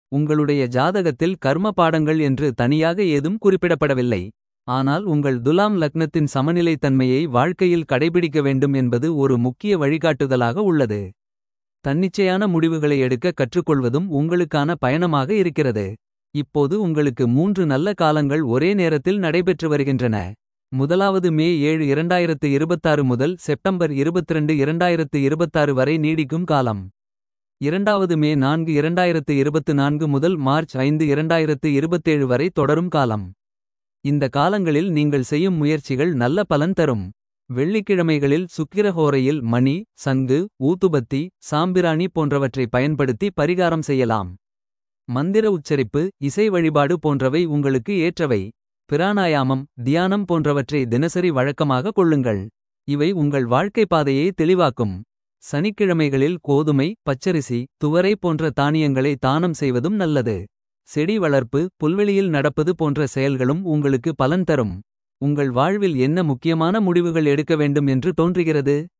உங்களுடைய ஜாதகத்தில் கர்ம பாடங்கள் என்று தனியாக ஏதும் குறிப்பிடப்படவில்லை. ஆனால் உங்கள் துலாம் லக்னத்தின் சமநிலைத்தன்மையை வாழ்க்கையில் கடைபிடிக்க வேண்டும் என்பது ஒரு முக்கிய வழிகாட்டுதலாக உள்ளது. தன்னிச்சையான முடிவுகளை எடுக்க கற்றுக்கொள்வதும் உங்களுக்கான பயணமாக இருக்கிறது. இப்போது உங்களுக்கு மூன்று நல்ல காலங்கள் ஒரே நேரத்தில் நடைபெற்று வருகின்றன. முதலாவது மே 7 2026 முதல் செப்டம்பர் 22 2026 வரை நீடிக்கும் காலம். இரண்டாவது மே 4 2024 முதல் மார்ச் 5 2027 வரை தொடரும் காலம். இந்த காலங்களில் நீங்கள் செய்யும் முயற்சிகள் நல்ல பலன் தரும். வெள்ளிக்கிழமைகளில் சுக்கிரஹோரையில் மணி சங்கு ஊதுபத்தி சாம்பிராணி போன்றவற்றை பயன்படுத்தி பரிகாரம் செய்யலாம். மந்திர உச்சரிப்பு இசை வழிபாடு போன்றவை உங்களுக்கு ஏற்றவை. பிராணாயாமம் தியானம் போன்றவற்றை தினசரி வழக்கமாக கொள்ளுங்கள். இவை உங்கள் வாழ்க்கை பாதையை தெளிவாக்கும். சனிக்கிழமைகளில் கோதுமை பச்சரிசி துவரை போன்ற தானியங்களை தானம் செய்வதும் நல்லது. செடி வளர்ப்பு புல்வெளியில் நடப்பது போன்ற செயல்களும் உங்களுக்கு பலன் தரும். உங்கள் வாழ்வில் என்ன முக்கியமான முடிவுகள் எடுக்க வேண்டும் என்று தோன்றுகிறது.